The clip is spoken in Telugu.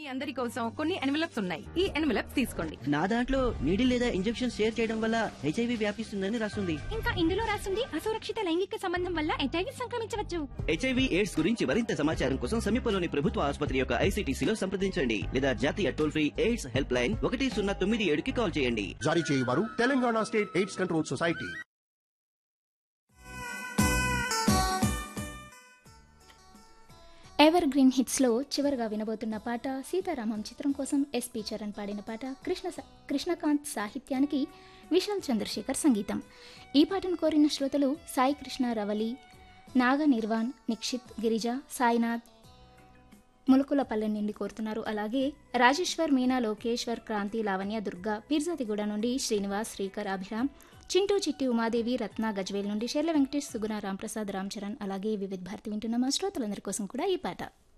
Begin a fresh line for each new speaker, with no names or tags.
మీ అందరి కోసం కొన్ని ఎన్వలప్స్ ఉన్నాయి ఈ ఎన్వలప్స్ తీసుకోండి
నా దాంట్లో నీడి లేదా ఇంజెక్షన్ షేర్ చేయడం వల్ల హెచ్ఐవి వ్యాపిస్తుందని రాస్తుంది
ఇంకా ఇందులో రాసింది అసురక్షిత లైంగిక సంబంధం వల్ల హెచ్ఐవి సంక్రమించవచ్చు
హెచ్ఐవి ఎయిడ్స్ గురించి మరింత సమాచారం కోసం సమీపంలోని ప్రభుత్వ ఆసుపత్రి యొక్క ఐసీటీసీలో సంప్రదించండి లేదా జాతీయ toll free AIDS help line ఒకటి సున్నా తొమ్మిది ఏడుకి కాల్ చేయండి
జారీ చేయవారు Telangana state AIDS control society
ever green హిట్స్లో చివరిగా వినబోతున్న పాట సీతారామం చిత్రం కోసం ఎస్పి చరణ్ పాడిన పాట కృష్ణ కృష్ణకాంత్ సాహిత్యానికి విశాల్ చంద్రశేఖర్ సంగీతం ఈ పాటను కోరిన శ్రోతలు సాయి కృష్ణ రవలి నాగ నిర్వాణ్ నిక్షిత్ గిరిజ సాయినాథ్ ములుకులపల్లె నుండి కోరుతున్నారు అలాగే రాజేశ్వర్ మీనా లోకేశ్వర్ క్రాంతి లావణ్య దుర్గా పీర్జాతిగూడ నుండి శ్రీనివాస్ శ్రీకర్ అభిరామ్ చింటూ చిట్టి ఉమాదేవి రత్న గజ్వేల్ నుండి షెర్ల వెంకటేష్ సుగుణ రాంప్రసాద్ రామ్ చరణ్ అలాగే వివిధ భారతి వింటున్న మా శ్రోతలందరి కోసం కూడా ఈ పాట